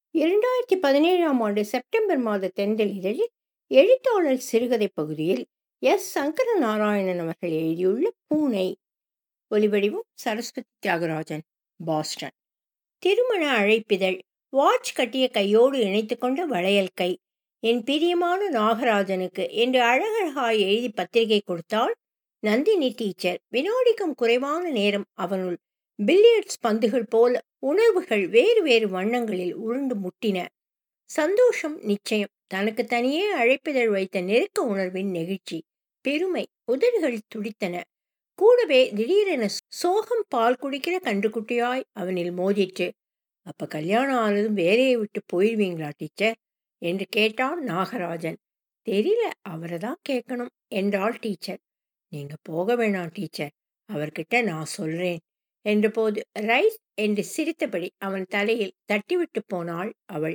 இரண்டாயிரத்தி பதினேழாம் ஆண்டு செப்டம்பர் மாத தென்றல் இதழில் எழுத்தாளர் சிறுகதை பகுதியில் எஸ் சங்கர நாராயணன் அவர்கள் எழுதியுள்ள பூனை ஒலிவடிவம் சரஸ்வதி தியாகராஜன் பாஸ்டன் திருமண அழைப்பிதழ் வாட்ச் கட்டிய கையோடு இணைத்துக்கொண்ட வளையல் கை என் பிரியமான நாகராஜனுக்கு என்று அழகழகாய் எழுதி பத்திரிகை கொடுத்தாள் நந்தினி டீச்சர் வினாடிக்கும் குறைவான நேரம் அவனுள் பில்லியர்ட்ஸ் பந்துகள் போல உணர்வுகள் வேறு வேறு வண்ணங்களில் உருண்டு முட்டின சந்தோஷம் நிச்சயம் தனக்கு தனியே அழைப்பிதழ் வைத்த நெருக்க உணர்வின் நெகிழ்ச்சி பெருமை உதடுகள் துடித்தன கூடவே திடீரென சோகம் பால் குடிக்கிற கன்றுக்குட்டியாய் அவனில் மோதிற்று அப்ப கல்யாணம் ஆனதும் வேலையை விட்டு போயிடுவீங்களா டீச்சர் என்று கேட்டான் நாகராஜன் தெரியல அவரை தான் கேட்கணும் என்றாள் டீச்சர் நீங்க போக வேணாம் டீச்சர் அவர்கிட்ட நான் சொல்றேன் என்றபோது ரைஸ் என்று சிரித்தபடி அவன் தலையில் தட்டிவிட்டு போனாள் அவள்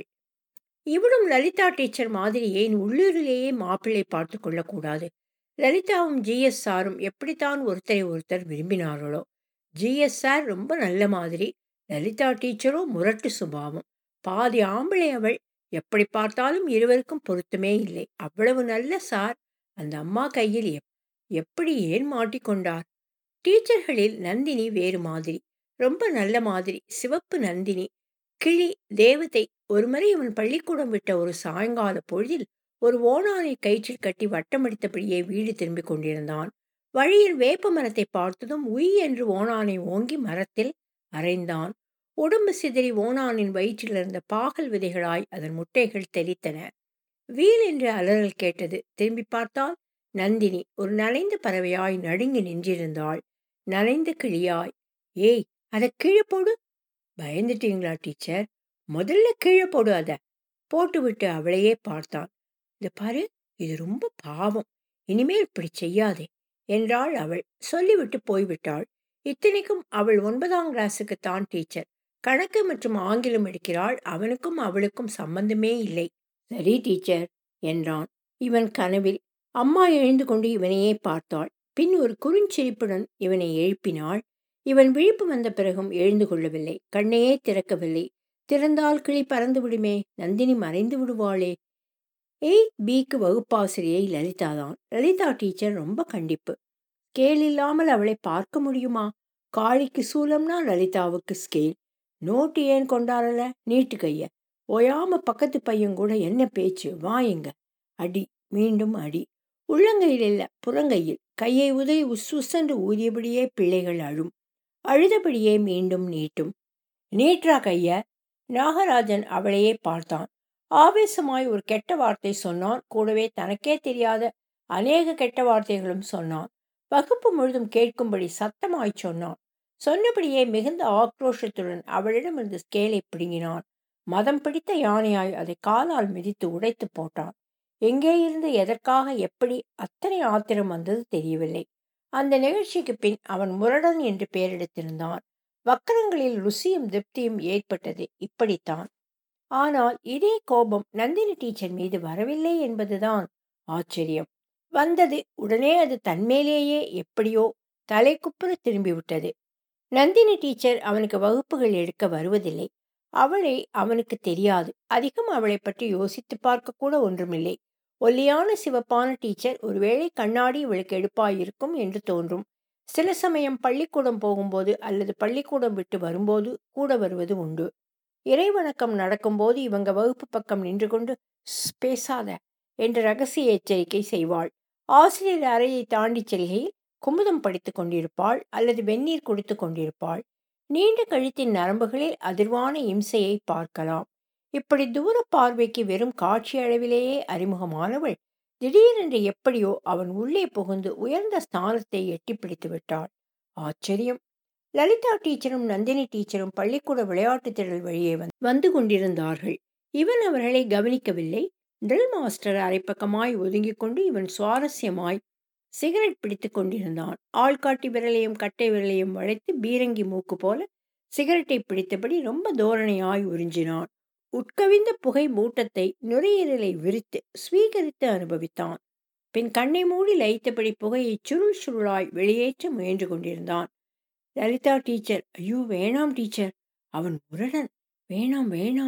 இவளும் லலிதா டீச்சர் மாதிரி ஏன் உள்ளூரிலேயே மாப்பிள்ளை பார்த்து கொள்ளக்கூடாது லலிதாவும் ஜிஎஸ் சாரும் எப்படித்தான் ஒருத்தரை ஒருத்தர் விரும்பினார்களோ ஜிஎஸ் சார் ரொம்ப நல்ல மாதிரி லலிதா டீச்சரோ முரட்டு சுபாவம் பாதி ஆம்பளை அவள் எப்படி பார்த்தாலும் இருவருக்கும் பொருத்தமே இல்லை அவ்வளவு நல்ல சார் அந்த அம்மா கையில் எப் எப்படி ஏன் மாட்டிக்கொண்டார் டீச்சர்களில் நந்தினி வேறு மாதிரி ரொம்ப நல்ல மாதிரி சிவப்பு நந்தினி கிளி தேவதை ஒருமுறை இவன் பள்ளிக்கூடம் விட்ட ஒரு சாயங்கால பொழுதில் ஒரு ஓணானை கயிற்றில் கட்டி வட்டமடித்தபடியே வீடு திரும்பிக் கொண்டிருந்தான் வழியில் வேப்ப மரத்தை பார்த்ததும் உய் என்று ஓணானை ஓங்கி மரத்தில் அரைந்தான் உடம்பு சிதறி ஓணானின் வயிற்றில் இருந்த பாகல் விதைகளாய் அதன் முட்டைகள் தெளித்தன வீல் என்று அலறல் கேட்டது திரும்பி பார்த்தால் நந்தினி ஒரு நனைந்த பறவையாய் நடுங்கி நின்றிருந்தாள் நனைந்த கிளியாய் ஏய் அதை கீழே போடு பயந்துட்டீங்களா டீச்சர் முதல்ல கீழே போடு அத போட்டுவிட்டு அவளையே பார்த்தான் இந்த பாரு இது ரொம்ப பாவம் இனிமேல் இப்படி செய்யாதே என்றாள் அவள் சொல்லிவிட்டு போய்விட்டாள் இத்தனைக்கும் அவள் ஒன்பதாம் கிளாஸுக்கு தான் டீச்சர் கணக்கு மற்றும் ஆங்கிலம் எடுக்கிறாள் அவனுக்கும் அவளுக்கும் சம்பந்தமே இல்லை சரி டீச்சர் என்றான் இவன் கனவில் அம்மா எழுந்து கொண்டு இவனையே பார்த்தாள் பின் ஒரு குறுஞ்சிரிப்புடன் இவனை எழுப்பினாள் இவன் விழிப்பு வந்த பிறகும் எழுந்து கொள்ளவில்லை கண்ணையே திறக்கவில்லை திறந்தால் கிளி பறந்து விடுமே நந்தினி மறைந்து விடுவாளே எயிட் பிக்கு வகுப்பாசிரியை லலிதா தான் லலிதா டீச்சர் ரொம்ப கண்டிப்பு ஸ்கேல் இல்லாமல் அவளை பார்க்க முடியுமா காளிக்கு சூலம்னா லலிதாவுக்கு ஸ்கேல் நோட்டு ஏன் கொண்டாடல நீட்டு கைய ஓயாம பக்கத்து பையன் கூட என்ன பேச்சு வாயுங்க அடி மீண்டும் அடி உள்ளங்கையில் இல்ல புறங்கையில் கையை உதறி உஸ் உஸ்ஸென்று ஊதியபடியே பிள்ளைகள் அழும் அழுதபடியே மீண்டும் நீட்டும் நீட்ரா கைய நாகராஜன் அவளையே பார்த்தான் ஆவேசமாய் ஒரு கெட்ட வார்த்தை சொன்னான் கூடவே தனக்கே தெரியாத அநேக கெட்ட வார்த்தைகளும் சொன்னான் வகுப்பு முழுதும் கேட்கும்படி சத்தமாய் சொன்னான் சொன்னபடியே மிகுந்த ஆக்ரோஷத்துடன் அவளிடம் இருந்த ஸ்கேலை பிடுங்கினான் மதம் பிடித்த யானையாய் அதை காலால் மிதித்து உடைத்து போட்டான் எங்கே இருந்து எதற்காக எப்படி அத்தனை ஆத்திரம் வந்தது தெரியவில்லை அந்த நிகழ்ச்சிக்கு பின் அவன் முரடன் என்று பெயரெடுத்திருந்தான் வக்கரங்களில் ருசியும் திருப்தியும் ஏற்பட்டது இப்படித்தான் ஆனால் இதே கோபம் நந்தினி டீச்சர் மீது வரவில்லை என்பதுதான் ஆச்சரியம் வந்தது உடனே அது தன்மேலேயே எப்படியோ தலைக்குப்புற திரும்பிவிட்டது நந்தினி டீச்சர் அவனுக்கு வகுப்புகள் எடுக்க வருவதில்லை அவளை அவனுக்கு தெரியாது அதிகம் அவளை பற்றி யோசித்து பார்க்க கூட ஒன்றுமில்லை ஒல்லியான சிவப்பான டீச்சர் ஒருவேளை கண்ணாடி இவளுக்கு எடுப்பாயிருக்கும் என்று தோன்றும் சில சமயம் பள்ளிக்கூடம் போகும்போது அல்லது பள்ளிக்கூடம் விட்டு வரும்போது கூட வருவது உண்டு இறைவணக்கம் நடக்கும்போது இவங்க வகுப்பு பக்கம் நின்று கொண்டு பேசாத என்ற ரகசிய எச்சரிக்கை செய்வாள் ஆசிரியர் அறையை தாண்டி செல்கையில் குமுதம் படித்து கொண்டிருப்பாள் அல்லது வெந்நீர் குடித்து கொண்டிருப்பாள் நீண்ட கழுத்தின் நரம்புகளில் அதிர்வான இம்சையை பார்க்கலாம் இப்படி தூர பார்வைக்கு வெறும் காட்சி அளவிலேயே அறிமுகமானவள் திடீரென்று எப்படியோ அவன் உள்ளே புகுந்து உயர்ந்த ஸ்தானத்தை எட்டி பிடித்து விட்டாள் ஆச்சரியம் லலிதா டீச்சரும் நந்தினி டீச்சரும் பள்ளிக்கூட விளையாட்டு திடல் வழியே வந்து கொண்டிருந்தார்கள் இவன் அவர்களை கவனிக்கவில்லை ட்ரில் மாஸ்டர் அரைப்பக்கமாய் ஒதுங்கிக் கொண்டு இவன் சுவாரஸ்யமாய் சிகரெட் பிடித்து கொண்டிருந்தான் ஆள்காட்டி விரலையும் கட்டை விரலையும் வளைத்து பீரங்கி மூக்கு போல சிகரெட்டை பிடித்தபடி ரொம்ப தோரணையாய் உறிஞ்சினான் உட்கவிந்த புகை மூட்டத்தை நுரையீரலை விரித்து ஸ்வீகரித்து அனுபவித்தான் பின் கண்ணை மூடி லைத்தபடி புகையை சுருள் சுருளாய் வெளியேற்ற முயன்று கொண்டிருந்தான் லலிதா டீச்சர் ஐயோ வேணாம் டீச்சர் அவன் முரடன் வேணாம் வேணாம்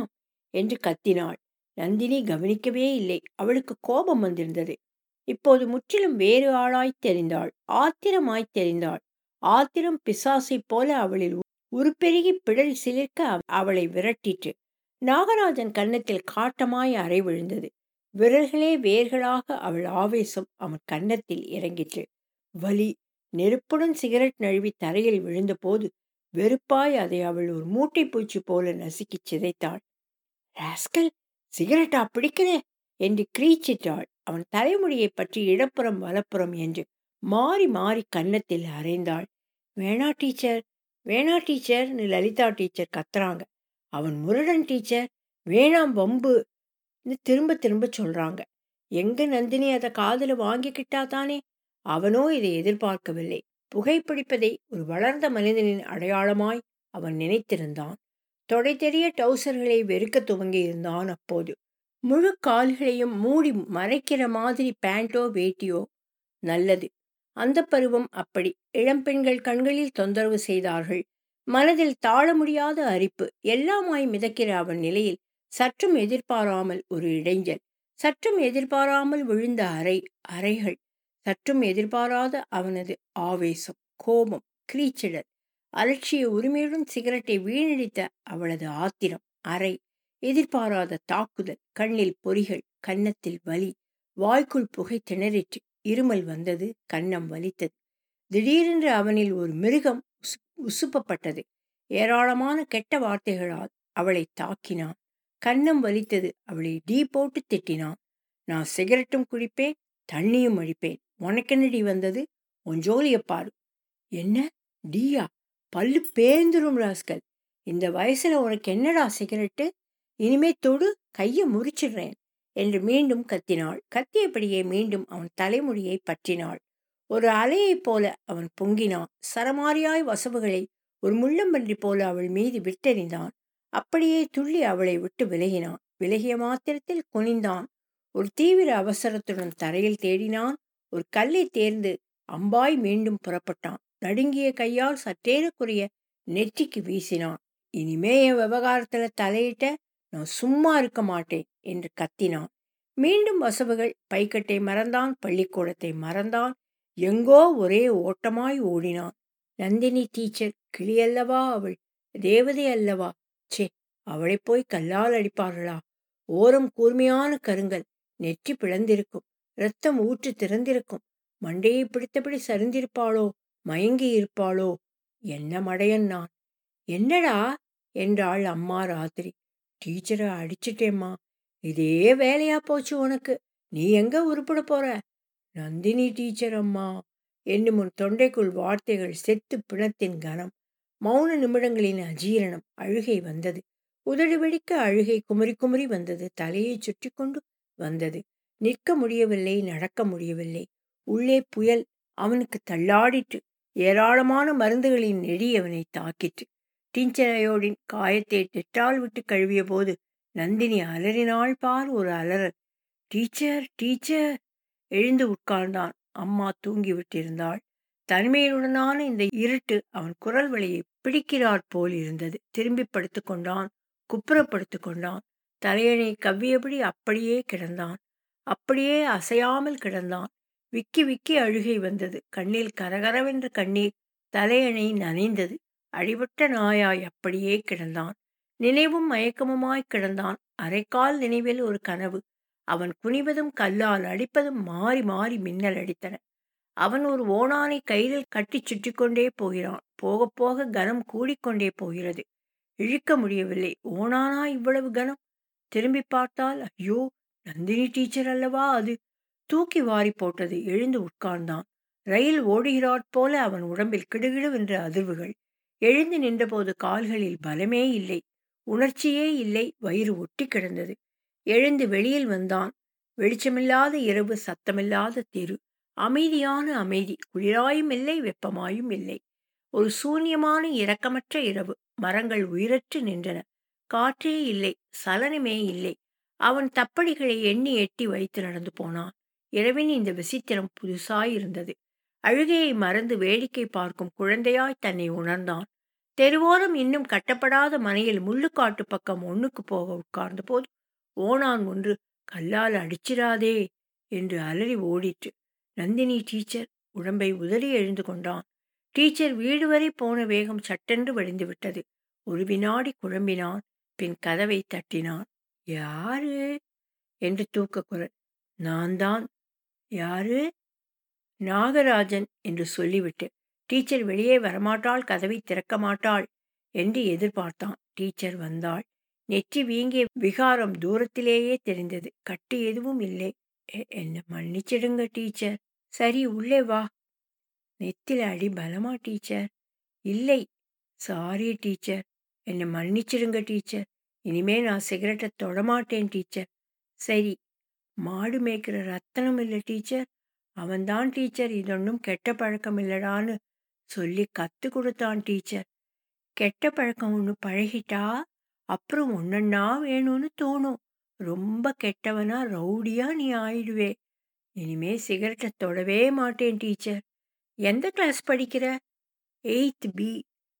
என்று கத்தினாள் நந்தினி கவனிக்கவே இல்லை அவளுக்கு கோபம் வந்திருந்தது இப்போது முற்றிலும் வேறு ஆளாய் தெரிந்தாள் ஆத்திரமாய் தெரிந்தாள் ஆத்திரம் பிசாசைப் போல அவளில் உருப்பெருகி பிடரி சிலிர்க்க அவளை விரட்டிற்று நாகராஜன் கன்னத்தில் காட்டமாய் அறை விழுந்தது விரல்களே வேர்களாக அவள் ஆவேசம் அவன் கன்னத்தில் இறங்கிற்று வலி நெருப்புடன் சிகரெட் நழுவி தரையில் விழுந்தபோது வெறுப்பாய் அதை அவள் ஒரு மூட்டை பூச்சி போல நசுக்கிச் சிதைத்தாள் ராஸ்கல் சிகரெட்டா பிடிக்கிறே என்று கிரீச்சிட்டாள் அவன் தலைமுடியை பற்றி இடப்புறம் வலப்புறம் என்று மாறி மாறி கன்னத்தில் அரைந்தாள் வேணா டீச்சர் வேணா டீச்சர்னு லலிதா டீச்சர் கத்துறாங்க அவன் முரடன் டீச்சர் வேணாம் வம்பு திரும்ப திரும்ப சொல்றாங்க எங்க நந்தினி அதை காதுல வாங்கிக்கிட்டா தானே அவனோ இதை எதிர்பார்க்கவில்லை புகைப்பிடிப்பதை ஒரு வளர்ந்த மனிதனின் அடையாளமாய் அவன் நினைத்திருந்தான் தொடை தெரிய டவுசர்களை வெறுக்க துவங்கி இருந்தான் அப்போது முழு கால்களையும் மூடி மறைக்கிற மாதிரி பேண்டோ வேட்டியோ நல்லது அந்த பருவம் அப்படி இளம்பெண்கள் கண்களில் தொந்தரவு செய்தார்கள் மனதில் தாழ முடியாத அரிப்பு எல்லாமாய் மிதக்கிற அவன் நிலையில் சற்றும் எதிர்பாராமல் ஒரு இடைஞ்சல் சற்றும் எதிர்பாராமல் விழுந்த அறை அறைகள் சற்றும் எதிர்பாராத அவனது ஆவேசம் கோபம் கிரீச்சிடல் அலட்சிய உரிமையுடன் சிகரெட்டை வீணடித்த அவளது ஆத்திரம் அறை எதிர்பாராத தாக்குதல் கண்ணில் பொறிகள் கன்னத்தில் வலி வாய்க்குள் புகை திணறிற்று இருமல் வந்தது கன்னம் வலித்தது திடீரென்று அவனில் ஒரு மிருகம் உசுப்பப்பட்டது ஏராளமான கெட்ட வார்த்தைகளால் அவளை தாக்கினான் கன்னம் வலித்தது அவளை டீ போட்டு திட்டினான் நான் சிகரெட்டும் குடிப்பேன் தண்ணியும் அடிப்பேன் உனக்கென்னடி வந்தது உன் ஜோலியை பாரு என்ன டீயா பல்லு பேந்துரும் ராஸ்கல் இந்த வயசுல உனக்கு என்னடா சிகரெட்டு இனிமே தொடு கையை முறிச்சிடுறேன் என்று மீண்டும் கத்தினாள் கத்தியபடியே மீண்டும் அவன் தலைமுடியை பற்றினாள் ஒரு அலையைப் போல அவன் பொங்கினான் சரமாரியாய் வசவுகளை ஒரு முள்ளம்பன்றி போல அவள் மீது விட்டெறிந்தான் அப்படியே துள்ளி அவளை விட்டு விலகினான் விலகிய மாத்திரத்தில் குனிந்தான் ஒரு தீவிர அவசரத்துடன் தரையில் தேடினான் ஒரு கல்லை தேர்ந்து அம்பாய் மீண்டும் புறப்பட்டான் நடுங்கிய கையால் சற்றேறக்குரிய நெற்றிக்கு வீசினான் இனிமே என் விவகாரத்துல தலையிட்ட நான் சும்மா இருக்க மாட்டேன் என்று கத்தினான் மீண்டும் வசவுகள் பைக்கட்டை மறந்தான் பள்ளிக்கூடத்தை மறந்தான் எங்கோ ஒரே ஓட்டமாய் ஓடினான் நந்தினி டீச்சர் கிளியல்லவா அவள் தேவதை அல்லவா சே அவளை போய் கல்லால் அடிப்பார்களா ஓரம் கூர்மையான கருங்கல் நெற்றி பிளந்திருக்கும் இரத்தம் ஊற்று திறந்திருக்கும் மண்டையை பிடித்தபடி சரிந்திருப்பாளோ மயங்கி இருப்பாளோ என்ன மடையன் நான் என்னடா என்றாள் அம்மா ராத்திரி டீச்சரை அடிச்சிட்டேம்மா இதே வேலையா போச்சு உனக்கு நீ எங்க உருப்பிட போற நந்தினி டீச்சர் அம்மா என்னும் உன் தொண்டைக்குள் வார்த்தைகள் செத்து பிணத்தின் கனம் மௌன நிமிடங்களின் அஜீரணம் அழுகை வந்தது உதடு வெடிக்க அழுகை குமரி குமரி வந்தது தலையை சுற்றி கொண்டு வந்தது நிற்க முடியவில்லை நடக்க முடியவில்லை உள்ளே புயல் அவனுக்கு தள்ளாடிற்று ஏராளமான மருந்துகளின் நெடி அவனை தாக்கிற்று டீச்சரையோடின் காயத்தை டெட்டால் விட்டு கழுவிய போது நந்தினி அலறினாள் பார் ஒரு அலறல் டீச்சர் டீச்சர் எழுந்து உட்கார்ந்தான் அம்மா தூங்கி விட்டிருந்தாள் தனிமையுடனான இந்த இருட்டு அவன் குரல் வழியை பிடிக்கிறாற் போல் இருந்தது திரும்பி படுத்து கொண்டான் குப்புறப்படுத்து கொண்டான் தலையணை கவ்வியபடி அப்படியே கிடந்தான் அப்படியே அசையாமல் கிடந்தான் விக்கி விக்கி அழுகை வந்தது கண்ணில் கரகரவென்ற கண்ணீர் தலையணை நனைந்தது அடிபட்ட நாயாய் அப்படியே கிடந்தான் நினைவும் மயக்கமுமாய் கிடந்தான் அரைக்கால் நினைவில் ஒரு கனவு அவன் குனிவதும் கல்லால் அடிப்பதும் மாறி மாறி மின்னல் அடித்தன அவன் ஒரு ஓணானை கையில் கட்டி சுற்றி கொண்டே போகிறான் போக போக கனம் கூடிக்கொண்டே போகிறது இழுக்க முடியவில்லை ஓணானா இவ்வளவு கனம் திரும்பி பார்த்தால் ஐயோ நந்தினி டீச்சர் அல்லவா அது தூக்கி வாரி போட்டது எழுந்து உட்கார்ந்தான் ரயில் ஓடுகிறாற் போல அவன் உடம்பில் கிடுகிடுவென்ற அதிர்வுகள் எழுந்து நின்றபோது கால்களில் பலமே இல்லை உணர்ச்சியே இல்லை வயிறு ஒட்டி கிடந்தது எழுந்து வெளியில் வந்தான் வெளிச்சமில்லாத இரவு சத்தமில்லாத தெரு அமைதியான அமைதி குளிராயும் இல்லை வெப்பமாயும் இல்லை ஒரு சூன்யமான இரக்கமற்ற இரவு மரங்கள் உயிரற்று நின்றன காற்றே இல்லை சலனமே இல்லை அவன் தப்படிகளை எண்ணி எட்டி வைத்து நடந்து போனான் இரவின் இந்த விசித்திரம் புதுசாய் இருந்தது அழுகையை மறந்து வேடிக்கை பார்க்கும் குழந்தையாய் தன்னை உணர்ந்தான் தெருவோரம் இன்னும் கட்டப்படாத மனையில் முள்ளுக்காட்டு பக்கம் ஒண்ணுக்கு போக உட்கார்ந்த போது ஓணான் ஒன்று கல்லால் அடிச்சிராதே என்று அலறி ஓடிற்று நந்தினி டீச்சர் உடம்பை உதறி எழுந்து கொண்டான் டீச்சர் வீடு வரை போன வேகம் சட்டென்று வடிந்து விட்டது ஒரு வினாடி குழம்பினான் பின் கதவை தட்டினான் யாரு என்று தூக்க குரல் நான் தான் யாரு நாகராஜன் என்று சொல்லிவிட்டு டீச்சர் வெளியே வரமாட்டாள் கதவை திறக்க மாட்டாள் என்று எதிர்பார்த்தான் டீச்சர் வந்தாள் நெற்றி வீங்கிய விகாரம் தூரத்திலேயே தெரிந்தது கட்டு எதுவும் இல்லை என்ன மன்னிச்சிடுங்க டீச்சர் சரி உள்ளே வா நெத்தில அடி பலமா டீச்சர் இல்லை சாரி டீச்சர் என்னை மன்னிச்சிடுங்க டீச்சர் இனிமே நான் சிகரெட்டை தொடமாட்டேன் டீச்சர் சரி மாடு மேய்க்கிற ரத்தனம் இல்லை டீச்சர் அவன்தான் டீச்சர் இதொன்னும் கெட்ட பழக்கம் இல்லடான்னு சொல்லி கத்து கொடுத்தான் டீச்சர் கெட்ட பழக்கம் ஒன்று பழகிட்டா அப்புறம் ஒன்னொன்னா வேணும்னு தோணும் ரொம்ப கெட்டவனா ரவுடியா நீ ஆயிடுவே இனிமே சிகரெட்டை தொடவே மாட்டேன் டீச்சர் எந்த கிளாஸ் படிக்கிற எயித் பி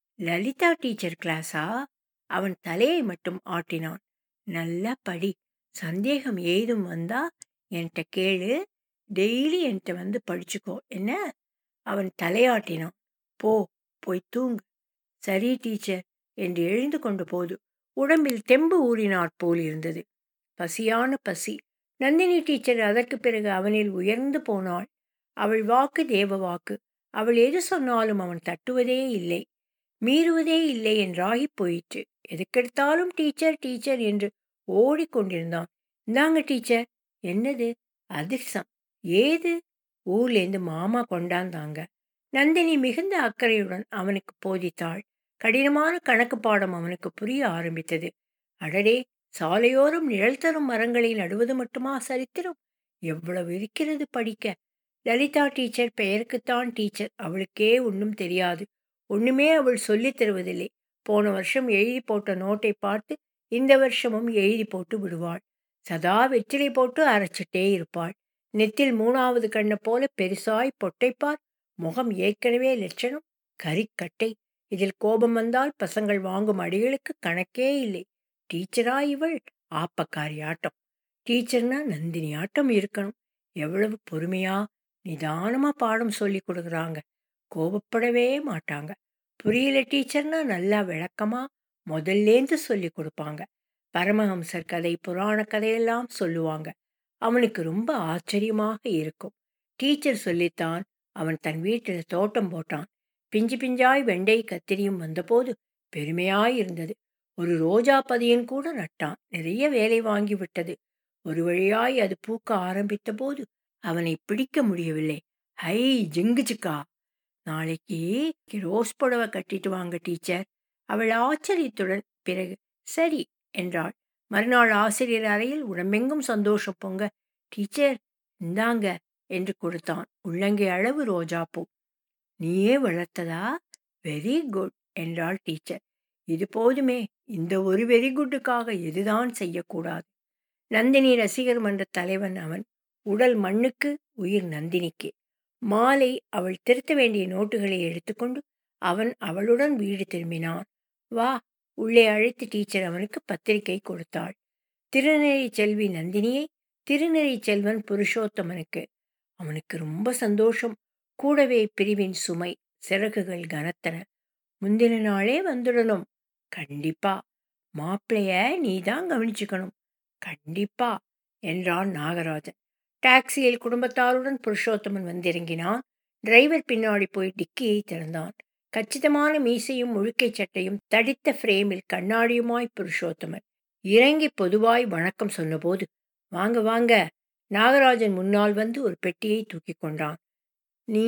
லலிதா டீச்சர் கிளாஸா அவன் தலையை மட்டும் ஆட்டினான் நல்லா படி சந்தேகம் ஏதும் வந்தா என்கிட்ட கேளு டெய்லி என்கிட்ட வந்து படிச்சுக்கோ என்ன அவன் தலையாட்டினான் போ போய் தூங்கு சரி டீச்சர் என்று எழுந்து கொண்ட போது உடம்பில் தெம்பு ஊறினாற் போல் இருந்தது பசியான பசி நந்தினி டீச்சர் அதற்கு பிறகு அவனில் உயர்ந்து போனாள் அவள் வாக்கு தேவ வாக்கு அவள் எது சொன்னாலும் அவன் தட்டுவதே இல்லை மீறுவதே இல்லை என்றாகி போயிற்று எதுக்கெடுத்தாலும் டீச்சர் டீச்சர் என்று ஓடிக்கொண்டிருந்தான் இந்தாங்க டீச்சர் என்னது அதிர்ஷ்டம் ஏது ஊர்லேருந்து மாமா கொண்டாந்தாங்க நந்தினி மிகுந்த அக்கறையுடன் அவனுக்கு போதித்தாள் கடினமான கணக்கு பாடம் அவனுக்கு புரிய ஆரம்பித்தது அடடே சாலையோரம் நிழல் தரும் மரங்களை நடுவது மட்டுமா சரித்திரம் எவ்வளவு இருக்கிறது படிக்க லலிதா டீச்சர் பெயருக்குத்தான் டீச்சர் அவளுக்கே ஒன்றும் தெரியாது ஒண்ணுமே அவள் சொல்லித் தருவதில்லை போன வருஷம் எழுதி போட்ட நோட்டை பார்த்து இந்த வருஷமும் எழுதி போட்டு விடுவாள் சதா வெற்றிலை போட்டு அரைச்சிட்டே இருப்பாள் நெத்தில் மூணாவது கண்ணை போல பெருசாய் பொட்டைப்பார் முகம் ஏற்கனவே லட்சணம் கரிக்கட்டை இதில் கோபம் வந்தால் பசங்கள் வாங்கும் அடிகளுக்கு கணக்கே இல்லை டீச்சரா இவள் ஆப்பக்காரி ஆட்டம் டீச்சர்னா நந்தினி ஆட்டம் இருக்கணும் எவ்வளவு பொறுமையா நிதானமா பாடம் சொல்லி கொடுக்குறாங்க கோபப்படவே மாட்டாங்க புரியல டீச்சர்னா நல்லா விளக்கமா முதல்லேந்து சொல்லி கொடுப்பாங்க பரமஹம்சர் கதை புராண கதையெல்லாம் சொல்லுவாங்க அவனுக்கு ரொம்ப ஆச்சரியமாக இருக்கும் டீச்சர் சொல்லித்தான் அவன் தன் வீட்டில் தோட்டம் போட்டான் பிஞ்சு பிஞ்சாய் வெண்டை கத்திரியும் வந்தபோது பெருமையாய் இருந்தது ஒரு ரோஜா பதியன் கூட நட்டான் நிறைய வேலை வாங்கி விட்டது ஒரு வழியாய் அது பூக்க ஆரம்பித்த போது அவனை பிடிக்க முடியவில்லை ஹை ஜிங்குச்சுக்கா நாளைக்கு ரோஸ் புடவை கட்டிட்டு வாங்க டீச்சர் அவள் ஆச்சரியத்துடன் பிறகு சரி என்றாள் மறுநாள் ஆசிரியர் அறையில் உடம்பெங்கும் சந்தோஷம் பொங்க டீச்சர் இந்தாங்க என்று கொடுத்தான் உள்ளங்கை அளவு ரோஜாப்பூ நீயே வளர்த்ததா வெரி குட் என்றாள் டீச்சர் இது போதுமே இந்த ஒரு வெரி குட்டுக்காக எதுதான் செய்யக்கூடாது நந்தினி ரசிகர் மன்ற தலைவன் அவன் உடல் மண்ணுக்கு உயிர் நந்தினிக்கு மாலை அவள் திருத்த வேண்டிய நோட்டுகளை எடுத்துக்கொண்டு அவன் அவளுடன் வீடு திரும்பினான் வா உள்ளே அழைத்து டீச்சர் அவனுக்கு பத்திரிகை கொடுத்தாள் திருநெறி செல்வி நந்தினியை திருநெறி செல்வன் புருஷோத்தமனுக்கு அவனுக்கு ரொம்ப சந்தோஷம் கூடவே பிரிவின் சுமை சிறகுகள் கனத்தன முந்தின நாளே வந்துடணும் கண்டிப்பா மாப்பிளைய நீ தான் கவனிச்சுக்கணும் கண்டிப்பா என்றான் நாகராஜன் டாக்ஸியில் குடும்பத்தாருடன் புருஷோத்தமன் வந்திறங்கினான் டிரைவர் பின்னாடி போய் டிக்கியை திறந்தான் கச்சிதமான மீசையும் முழுக்கை சட்டையும் தடித்த ஃப்ரேமில் கண்ணாடியுமாய் புருஷோத்தமன் இறங்கி பொதுவாய் வணக்கம் சொன்னபோது வாங்க வாங்க நாகராஜன் முன்னால் வந்து ஒரு பெட்டியை தூக்கி கொண்டான் நீ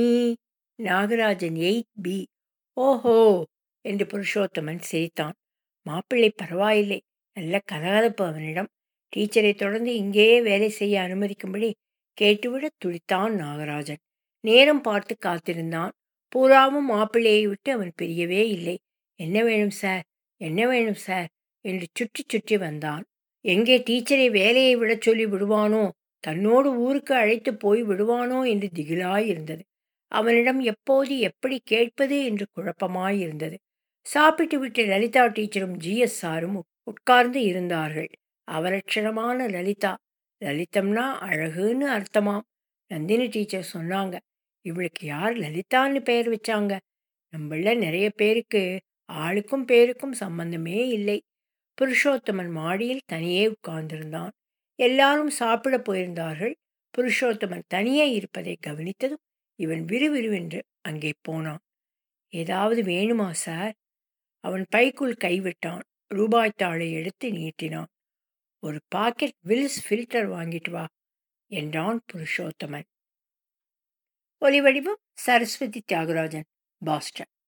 நாகராஜன் எயிட் பி ஓஹோ என்று புருஷோத்தமன் சிரித்தான் மாப்பிள்ளை பரவாயில்லை நல்ல கலகலப்பு அவனிடம் டீச்சரை தொடர்ந்து இங்கேயே வேலை செய்ய அனுமதிக்கும்படி கேட்டுவிட துடித்தான் நாகராஜன் நேரம் பார்த்து காத்திருந்தான் பூராவும் மாப்பிள்ளையை விட்டு அவன் பிரியவே இல்லை என்ன வேணும் சார் என்ன வேணும் சார் என்று சுற்றி சுற்றி வந்தான் எங்கே டீச்சரை வேலையை விடச் சொல்லி விடுவானோ தன்னோடு ஊருக்கு அழைத்து போய் விடுவானோ என்று திகிலாயிருந்தது அவனிடம் எப்போது எப்படி கேட்பது என்று குழப்பமாயிருந்தது சாப்பிட்டு விட்டு லலிதா டீச்சரும் ஜிஎஸ் சாரும் உட்கார்ந்து இருந்தார்கள் அவலட்சணமான லலிதா லலிதம்னா அழகுன்னு அர்த்தமாம் நந்தினி டீச்சர் சொன்னாங்க இவளுக்கு யார் லலிதான்னு பெயர் வச்சாங்க நம்மள நிறைய பேருக்கு ஆளுக்கும் பேருக்கும் சம்பந்தமே இல்லை புருஷோத்தமன் மாடியில் தனியே உட்கார்ந்திருந்தான் எல்லாரும் சாப்பிட போயிருந்தார்கள் புருஷோத்தமன் தனியே இருப்பதை கவனித்ததும் இவன் விறுவிறுவென்று அங்கே போனான் ஏதாவது வேணுமா சார் அவன் பைக்குள் கைவிட்டான் ரூபாய் தாளை எடுத்து நீட்டினான் ஒரு பாக்கெட் வில்ஸ் ஃபில்டர் வாங்கிட்டு வா என்றான் புருஷோத்தமன் ஒலிவடிவம் சரஸ்வதி தியாகராஜன் பாஸ்டன்